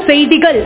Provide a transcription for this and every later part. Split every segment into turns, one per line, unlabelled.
செய்திகள்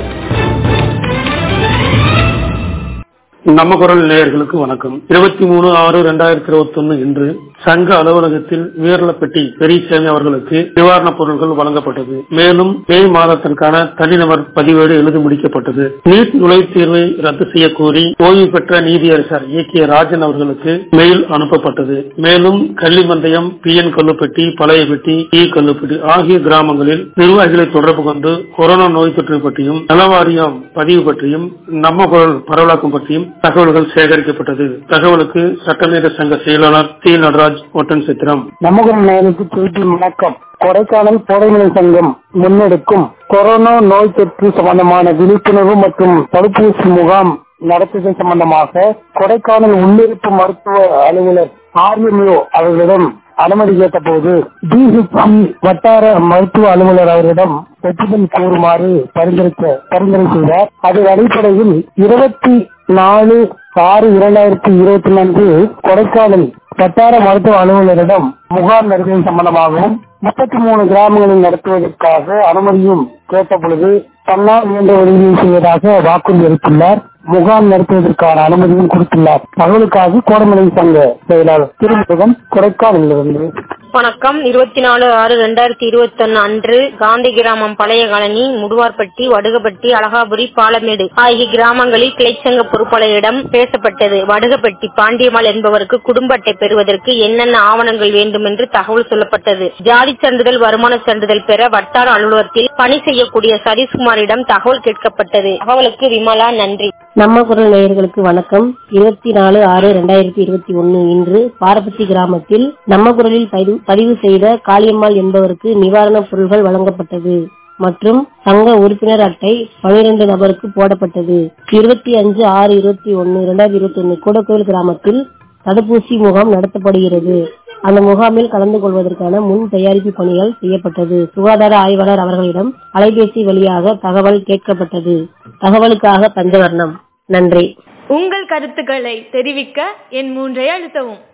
நம்ம குரல் நேயர்களுக்கு வணக்கம் இருபத்தி மூணு ஆறு இரண்டாயிரத்தி இருபத்தி ஒன்னு இன்று சங்க அலுவலகத்தில் வீரலப்பட்டி பெரியசாமி அவர்களுக்கு நிவாரணப் பொருட்கள் வழங்கப்பட்டது மேலும் மே மாதத்திற்கான தனிநபர் பதிவேடு எழுதி முடிக்கப்பட்டது நீட் நுழைவுத் தேர்வை ரத்து செய்ய கோரி ஓய்வு பெற்ற நீதியரசர் இயக்கிய ராஜன் அவர்களுக்கு மெயில் அனுப்பப்பட்டது மேலும் Kallimandayam P N Kallupatti Pazhayapatti E Kallupatti ஆகிய கிராமங்களில் நிர்வாகிகளை தொடர்பு கொண்டு கொரோனா நோய் தொற்று பற்றியும் நலவாரியம் பதிவு பற்றியும் நம்ம குரல் பரவலாக்கம் பற்றியும் தகவல்கள் சேகரிக்கப்பட்டது தகவலுக்கு சட்டமேத சங்க செயலாளர் டி நடராஜ் ஒட்டன் சித்திரம்
நமகரம் நேருக்கு செய்தி வணக்கம் கொடைக்கானல் கோடைமலை சங்கம் முன்னெடுக்கும் கொரோனா நோய் தொற்று சம்பந்தமான விழிப்புணர்வு மற்றும் தடுப்பூசி முகாம் நடத்துதல் சம்பந்தமாக கொடைக்கானல் உள்ளிருப்பு மருத்துவ அலுவலர் ஆர்எம்ஓ அவர்களிடம் அனுமதி கேட்டபோது டிஹெச்சி வட்டார மருத்துவ அலுவலர் அவரிடம் ஒப்புதல் கோருமாறு பரிந்துரைக்க பரிந்துரை செய்தார் அதன் அடிப்படையில் இருபத்தி நாலு ஆறு இரண்டாயிரத்தி இருபத்தி நான்கு கொடைக்கானல் வட்டார மருத்துவ அலுவலரிடம் முகாம் நடத்துவது சம்பந்தமாகவும் முப்பத்தி மூணு கிராமங்களில் நடத்துவதற்காக அனுமதியும் கேட்ட பொழுது தன்னால் இயன்ற உதவியை செய்வதாக வாக்குறுதி அளித்துள்ளார் முகாம் நடத்துவதற்கான அனுமதியும் கொடுத்துள்ளார் தகவலுக்காக கோடமலை சங்க செயலாளர் திருமுருகன் கொடைக்கானலிலிருந்து
வணக்கம் இருபத்தி நாலு ஆறு ரெண்டாயிரத்தி இருபத்தி ஒன்னு அன்று காந்தி கிராமம் பழைய காலனி முடுவார்பட்டி வடுகப்பட்டி அழகாபுரி பாலமேடு ஆகிய கிராமங்களில் கிளைச்சங்க பொறுப்பாளரிடம் பேசப்பட்டது வடுகப்பட்டி பாண்டியம்மாள் என்பவருக்கு குடும்ப அட்டை பெறுவதற்கு என்னென்ன ஆவணங்கள் வேண்டும் என்று தகவல் சொல்லப்பட்டது ஜாதி சான்றிதழ் வருமான சான்றிதழ் பெற வட்டார அலுவலகத்தில் பணி செய்யக்கூடிய சதீஷ்குமாரிடம் தகவல் கேட்கப்பட்டது தகவலுக்கு விமலா நன்றி
நம்ம குரல் நேயர்களுக்கு வணக்கம் இருபத்தி நாலு ஆறு ரெண்டாயிரத்தி இருபத்தி ஒன்னு இன்று பாரபத்தி கிராமத்தில் நம்ம குரலில் பதிவு- பதிவு செய்த காளியம்மாள் என்பவருக்கு நிவாரணப் பொருட்கள் வழங்கப்பட்டது மற்றும் சங்க உறுப்பினர் அட்டை பனிரெண்டு நபருக்கு போடப்பட்டது இருபத்தி அஞ்சு ஆறு இருபத்தி ஒன்னு இரண்டாயிரத்தி இருபத்தி ஒன்னு கூடக்கோயில் கிராமத்தில் தடுப்பூசி முகாம் நடத்தப்படுகிறது அந்த முகாமில் கலந்து கொள்வதற்கான முன் தயாரிப்பு பணிகள் செய்யப்பட்டது சுகாதார ஆய்வாளர் அவர்களிடம் அலைபேசி வழியாக தகவல் கேட்கப்பட்டது தகவலுக்காக பஞ்சவர்ணம் நன்றி
உங்கள் கருத்துக்களை தெரிவிக்க என் மூன்றை அழுத்தவும்